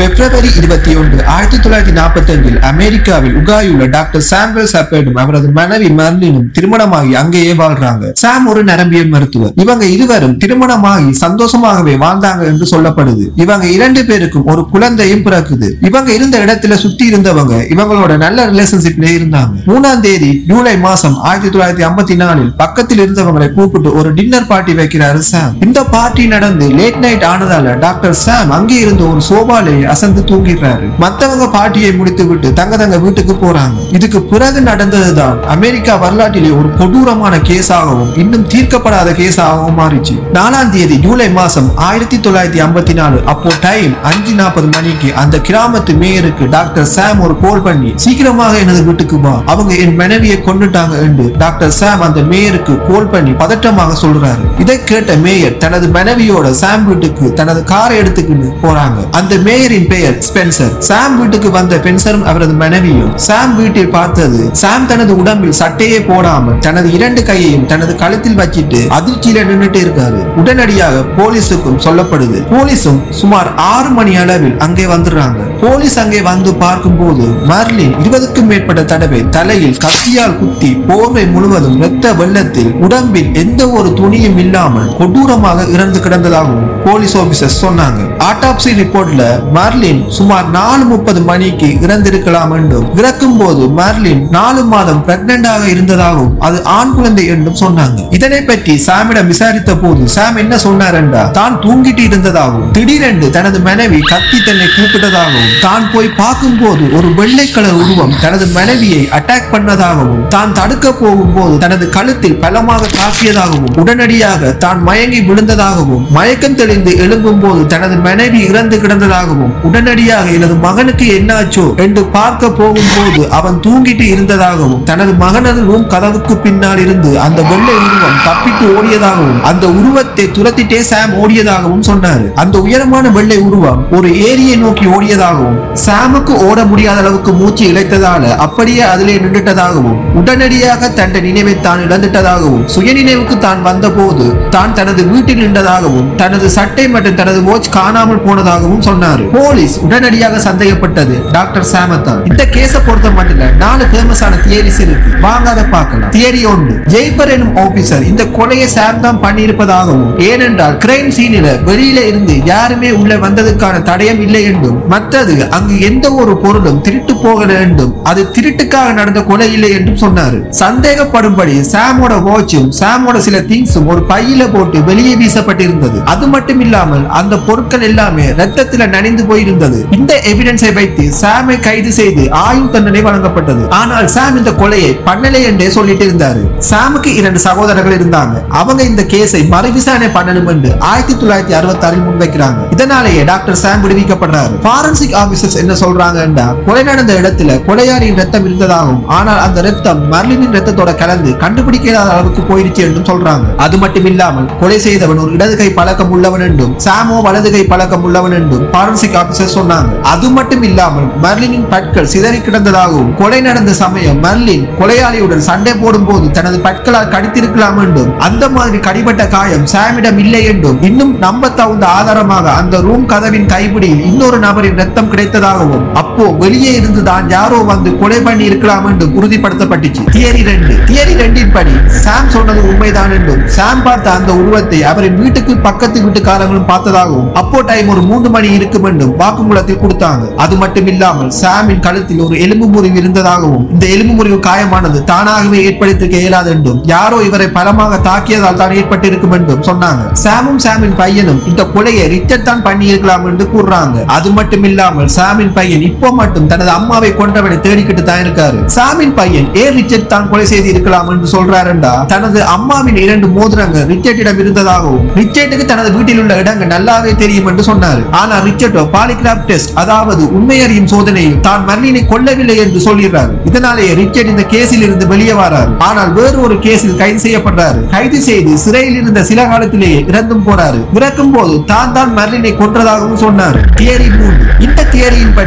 பிப்ரவரி இருபத்தி ஒன்று ஆயிரத்தி தொள்ளாயிரத்தி நாற்பத்தி அஞ்சில் அமெரிக்காவில் உகாயுள்ள டாக்டர் சாம்பல் சப்பேடும் அவரது மனைவி மர்லினும் திருமணமாகி அங்கேயே வாழ்றாங்க சாம் ஒரு நரம்பியல் மருத்துவர் இவங்க இருவரும் திருமணமாகி சந்தோஷமாகவே வாழ்ந்தாங்க என்று சொல்லப்படுது இவங்க இரண்டு பேருக்கும் ஒரு குழந்தையும் பிறக்குது இவங்க இருந்த இடத்துல சுத்தி இருந்தவங்க இவங்களோட நல்ல ரிலேஷன்ஷிப்ல இருந்தாங்க மூணாம் தேதி ஜூலை மாசம் ஆயிரத்தி தொள்ளாயிரத்தி ஐம்பத்தி நாலில் பக்கத்தில் இருந்தவங்களை கூப்பிட்டு ஒரு டின்னர் பார்ட்டி வைக்கிறாரு சாம் இந்த பார்ட்டி நடந்து லேட் நைட் ஆனதால டாக்டர் சாம் அங்கே இருந்த ஒரு சோபாலே அசந்து தூங்கிடுறாரு மத்தவங்க பார்ட்டியை முடித்து விட்டு தங்க தங்க வீட்டுக்கு போறாங்க இதுக்கு பிறகு நடந்ததுதான் அமெரிக்கா வரலாற்றிலே ஒரு கொடூரமான கேஸாகவும் இன்னும் தீர்க்கப்படாத கேஸாகவும் மாறிச்சு நாலாம் தேதி ஜூலை மாசம் ஆயிரத்தி தொள்ளாயிரத்தி ஐம்பத்தி நாலு அப்போ டைம் அஞ்சு நாற்பது மணிக்கு அந்த கிராமத்து மேயருக்கு டாக்டர் சாம் ஒரு கோல் பண்ணி சீக்கிரமாக எனது வீட்டுக்கு வா அவங்க என் மனைவியை கொண்டுட்டாங்க என்று டாக்டர் சாம் அந்த மேயருக்கு கோல் பண்ணி பதட்டமாக சொல்றாரு இதை கேட்ட மேயர் தனது மனைவியோட சாம் வீட்டுக்கு தனது காரை எடுத்துக்கிட்டு போறாங்க அந்த மேயரின் பெயர் ஸ்பென்சர் சாம் வீட்டுக்கு வந்த பென்சரும் அவரது மனைவியும் சாம் வீட்டில் பார்த்தது சாம் தனது உடம்பில் சட்டையே போடாமல் தனது இரண்டு கையையும் தனது கழுத்தில் வச்சிட்டு அதிர்ச்சியில நின்னுட்டு இருக்காரு உடனடியாக போலீஸுக்கும் சொல்லப்படுது போலீஸும் சுமார் ஆறு மணி அளவில் அங்கே வந்துடுறாங்க போலீஸ் அங்கே வந்து பார்க்கும்போது மர்லின் இருபதுக்கும் மேற்பட்ட தடவை தலையில் கத்தியால் குத்தி போர்வை முழுவதும் இரத்த வெள்ளத்தில் உடம்பில் எந்த ஒரு துணியும் இல்லாமல் கொடூரமாக இறந்து கிடந்ததாகவும் போலீஸ் ஆபீசர் சொன்னாங்க ஆட்டாப்சி ரிப்போர்ட்ல மர்லின் சுமார் நாலு முப்பது மணிக்கு இறந்திருக்கலாம் என்றும் இறக்கும் போது மர்லின் நாலு மாதம் பிரெக்னண்டாக இருந்ததாகவும் அது ஆண் குழந்தை என்றும் சொன்னாங்க இதனை பற்றி சாமிடம் விசாரித்த போது சாம் என்ன சொன்னார் என்றா தான் தூங்கிட்டு இருந்ததாகவும் திடீரென்று தனது மனைவி கத்தி தன்னை கூப்பிட்டதாகவும் தான் போய் பார்க்கும்போது ஒரு வெள்ளை கலர் உருவம் தனது மனைவியை அட்டாக் பண்ணதாகவும் தான் தடுக்க போகும்போது தனது கழுத்தில் பலமாக தாக்கியதாகவும் உடனடியாக தான் மயங்கி விழுந்ததாகவும் மயக்கம் தெளிந்து எழும்பும் போது தனது மனைவி இறந்து கிடந்ததாகவும் உடனடியாக எனது மகனுக்கு என்னாச்சோ என்று பார்க்க போகும்போது அவன் தூங்கிட்டு இருந்ததாகவும் தனது மகனது ரூம் கதவுக்கு பின்னால் இருந்து அந்த வெள்ளை உருவம் தப்பித்து ஓடியதாகவும் அந்த உருவத்தை துரத்திட்டே சாம் ஓடியதாகவும் சொன்னாரு அந்த உயரமான வெள்ளை உருவம் ஒரு ஏரியை நோக்கி ஓடியதாகவும் சாமுக்கு ஓட முடியாத அளவுக்கு மூச்சு இழைத்ததால அப்படியே அதிலே நின்றுட்டதாகவும் உடனடியாக தன் நினைவை தான் இழந்துட்டதாகவும் சுயநினைவுக்கு தான் வந்தபோது தான் தனது வீட்டில் நின்றதாகவும் தனது சட்டை மற்றும் தனது வாட்ச் காணாமல் போனதாகவும் சொன்னாரு போலீஸ் உடனடியாக சந்தேகப்பட்டது டாக்டர் சாமத்தான் இந்த கேஸ பொறுத்த மட்டும் இல்ல நாலு ஃபேமஸான தியரிஸ் இருக்கு வாங்க அதை பார்க்கலாம் தியரி ஒன்று ஜெய்பர் எனும் ஆபீசர் இந்த கொலையை சாம் தான் பண்ணியிருப்பதாகவும் ஏனென்றால் கிரைம் சீனில வெளியில இருந்து யாருமே உள்ள வந்ததுக்கான தடயம் இல்லை என்றும் மற்றது அங்கு எந்த ஒரு பொருளும் திருட்டு போகல என்றும் அது திருட்டுக்காக நடந்த கொலை இல்லை என்றும் சொன்னாரு சந்தேகப்படும்படி சாமோட வாட்சும் சாமோட சில திங்ஸும் ஒரு பையில போட்டு வெளியே வீசப்பட்டிருந்தது அது மட்டும் இல்லாமல் அந்த பொருட்கள் எல்லாமே ரத்தத்துல நனைந்து போயிருந்தது இந்த எவிடன்ஸை வைத்து சாமை கைது செய்து ஆயுள் தண்டனை வழங்கப்பட்டது ஆனால் சாம் இந்த கொலையை பண்ணலை என்றே சொல்லிட்டு இருந்தாரு சாமுக்கு இரண்டு சகோதரர்கள் இருந்தாங்க அவங்க இந்த கேஸை மறுவிசாரணை பண்ணணும் என்று ஆயிரத்தி தொள்ளாயிரத்தி அறுபத்தி ஆறில் முன்வைக்கிறாங்க இதனாலேயே டாக்டர் சாம் விடுவிக்கப்படுறாரு ஃபாரன்சிக் ஆபீசர்ஸ் என்ன சொல்றாங்கன்னா கொலை நடந்த இடத்துல கொலையாளியின் ரத்தம் இருந்ததாகவும் ஆனால் அந்த ரத்தம் மர்லினின் ரத்தத்தோட கலந்து கண்டுபிடிக்காத அளவுக்கு போயிடுச்சு என்றும் சொல்றாங்க அது மட்டும் இல்லாமல் கொலை செய்தவன் ஒரு இடது கை பழக்கம் உள்ளவன் என்றும் சாமோ வலது கை பழக்கம் உள்ளவன் என்றும் ஃபாரன்சிக் ஆபீசர் சொன்னாங்க அது மட்டும் இல்லாமல் மர்லினின் பற்கள் சிதறி கிடந்ததாகவும் கொலை நடந்த சமயம் மர்லின் கொலையாளியுடன் சண்டை போடும் போது தனது பற்களால் கடித்திருக்கலாம் என்றும் அந்த மாதிரி கடிபட்ட காயம் சாமிடம் இல்லை என்றும் இன்னும் நம்ப தகுந்த ஆதாரமாக அந்த ரூம் கதவின் கைப்பிடியில் இன்னொரு நபரின் ரத்தம் கிடைத்ததாகவும் அப்போ வெளியே இருந்து தான் யாரோ வந்து கொலை பண்ணி இருக்கலாம் என்றும் உறுதிப்படுத்தப்பட்டுச்சு தியரி ரெண்டு தியரி ரெண்டின் படி சாம் சொன்னது உண்மைதான் என்றும் சாம் பார்த்த அந்த உருவத்தை அவரின் வீட்டுக்கு பக்கத்து வீட்டுக்காரங்களும் பார்த்ததாகவும் அப்போ டைம் ஒரு மூன்று மணி இருக்கும் என்றும் வாக்குமூலத்தில் கொடுத்தாங்க அது மட்டும் இல்லாமல் சாமின் கழுத்தில் ஒரு எலும்பு முறிவு இருந்ததாகவும் இந்த எலும்பு முறிவு காயமானது தானாகவே ஏற்படுத்திருக்க இயலாது என்றும் யாரோ இவரை பலமாக தாக்கியதால் தான் ஏற்பட்டிருக்கும் என்றும் சொன்னாங்க சாமும் சாமின் பையனும் இந்த கொலையை ரிச்சர்ட் தான் பண்ணி இருக்கலாம் என்று கூறுறாங்க அது மட்டும் இல்லாமல் சாமின் பையன் இப்போ மட்டும் தனது அம்மாவை கொன்றவனை தேடிக்கிட்டு தான் இருக்காரு சாமின் பையன் ஏ ரிச்சர்ட் தான் கொலை செய்து இருக்கலாம் என்று சொல்றாருண்டா தனது அம்மாவின் இரண்டு மோதிரங்கள் ரிச்சர்ட்டிடம் இருந்ததாகவும் ரிச்சர்ட்டுக்கு தனது வீட்டில் உள்ள இடங்கள் நல்லாவே தெரியும் என்று சொன்னார் ஆனா ரிச்சர்ட்டோ பாலிகிராப் டெஸ்ட் அதாவது உண்மை அறியும் சோதனையில் தான் மர்லினை கொல்லவில்லை என்று சொல்கிறார் இதனாலேயே ரிச்சர்ட் இந்த கேஸில் இருந்து வெளியே வரார் ஆனால் வேறு ஒரு கேஸில் கைது செய்யப்படுறாரு கைது செய்து சிறையில் இருந்த சில காலத்திலேயே இறந்தும் போறாரு இறக்கும் போது தான் தான் மர்லினை கொன்றதாகவும் சொன்னார் தியரி மூன்று இந்த தியரியின் படி இந்த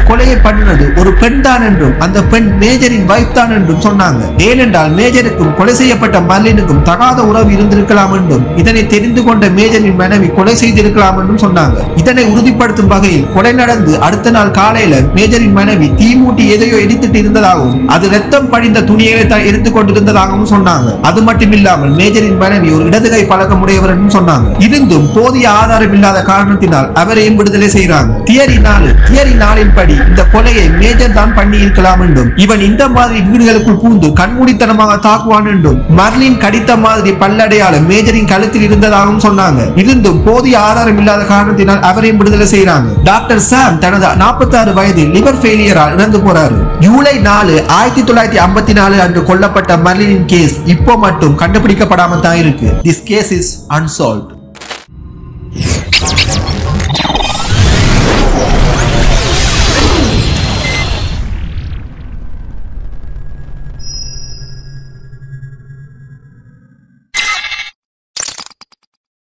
கொலையை பண்ணினது ஒரு பெண் தான் என்றும் அந்த பெண் மேஜரின் வைஃப் தான் என்றும் சொன்னாங்க ஏனென்றால் மேஜருக்கும் கொலை செய்யப்பட்ட மர்லினுக்கும் தகாத உறவு இருந்திருக்கலாம் என்றும் இதனை தெரிந்து கொண்ட மேஜரின் மனைவி கொலை செய்திருக்கலாம் என்றும் சொன்னாங்க இதனை உறுதிப்படுத்தும் வகையில் கொலை நடந்து அடுத்த நாள் காலையில மேஜரின் மனைவி தீமூட்டி எதையோ எரித்துட்டு இருந்ததாகவும் அது ரத்தம் படிந்த துணிகளை தான் எடுத்துக் கொண்டிருந்ததாகவும் சொன்னாங்க அது மட்டும் இல்லாமல் மேஜரின் மனைவி ஒரு இடது கை பழக்கமுடையவர் என்றும் சொன்னாங்க இருந்தும் போதிய ஆதாரம் இல்லாத காரணத்தினால் அவரையும் விடுதலை செய்யறாங்க தியரி நாலு தியரி நாளின்படி இந்த கொலையை மேஜர் தான் பண்ணி இருக்கலாம் என்றும் இவன் இந்த மாதிரி வீடுகளுக்குள் பூந்து கண்மூடித்தனமாக தாக்குவான் என்றும் மர்லின் கடித்த மாதிரி பல்லடையாளம் மேஜரின் கழுத்தில் இருந்ததாகவும் சொன்னாங்க இருந்தும் போதிய ஆதாரம் இல்லாத காரணத்தினால் அவரையும் விடுதலை செய்யறாங்க டாக்டர் சாம் தனது 46 வயதில் லிவர் ஃபெயிலியரால் இறந்து போறாரு ஜூலை நாலு ஆயிரத்தி தொள்ளாயிரத்தி ஐம்பத்தி நாலு அன்று கொல்லப்பட்ட மர்லினின் கேஸ் இப்போ மட்டும் கண்டுபிடிக்கப்படாம தான் இருக்கு திஸ் கேஸ் இஸ் அன்சால்வ்